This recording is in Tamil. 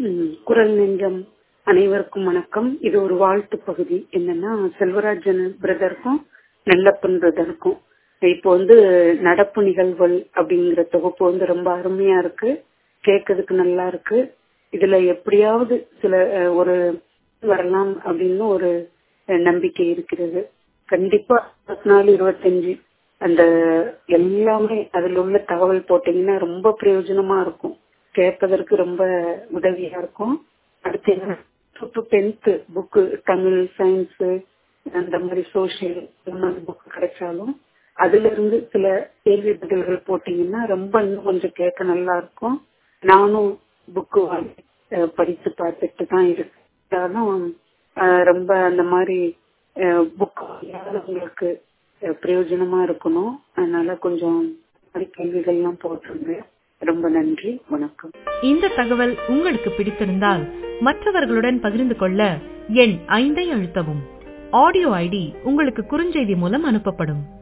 ம், குரல் நெஞ்சம் அனைவருக்கும் வணக்கம் இது ஒரு வாழ்த்து பகுதி என்னன்னா செல்வராஜன் பிரதருக்கும் நெல்லப்பன் பிரதருக்கும் இப்போ வந்து நடப்பு நிகழ்வுகள் அப்படிங்கிற தொகுப்பு வந்து ரொம்ப அருமையா இருக்கு கேட்கறதுக்கு நல்லா இருக்கு இதுல எப்படியாவது சில அஹ், ஒரு வரலாம் அப்படின்னு ஒரு அஹ், நம்பிக்கை இருக்கிறது கண்டிப்பா இருபத்தி நாலு இருபத்தஞ்சு அந்த எல்லாமே அதுல உள்ள தகவல் போட்டீங்கன்னா ரொம்ப பிரயோஜனமா இருக்கும் கேட்பதற்கு ரொம்ப உதவியா இருக்கும் அடுத்து என்ன to tenth book Tamil science அந்த மாதிரி சோசியல் இந்த மாதிரி புக் கிடைச்சாலும் அதுல இருந்து சில கேள்வி பதில்கள் போட்டீங்கன்னா ரொம்ப இன்னும் கொஞ்சம் கேட்க நல்லா இருக்கும் நானும் புக்கு வாங்கி அஹ், படித்து பார்த்துட்டு தான் இருக்கேன் ரொம்ப அந்த மாதிரி புக் உங்களுக்கு அஹ், பிரயோஜனமா இருக்கணும் அதனால கொஞ்சம் இந்த மாதிரி கேள்விகள்லாம் போட்டிருங்க ரொம்ப நன்றி வணக்கம் இந்த தகவல் உங்களுக்கு பிடித்திருந்தால் மற்றவர்களுடன் பகிர்ந்து கொள்ள எண் ஐந்தை அழுத்தவும் ஆடியோ ஐடி உங்களுக்கு குறுஞ்செய்தி மூலம் அனுப்பப்படும்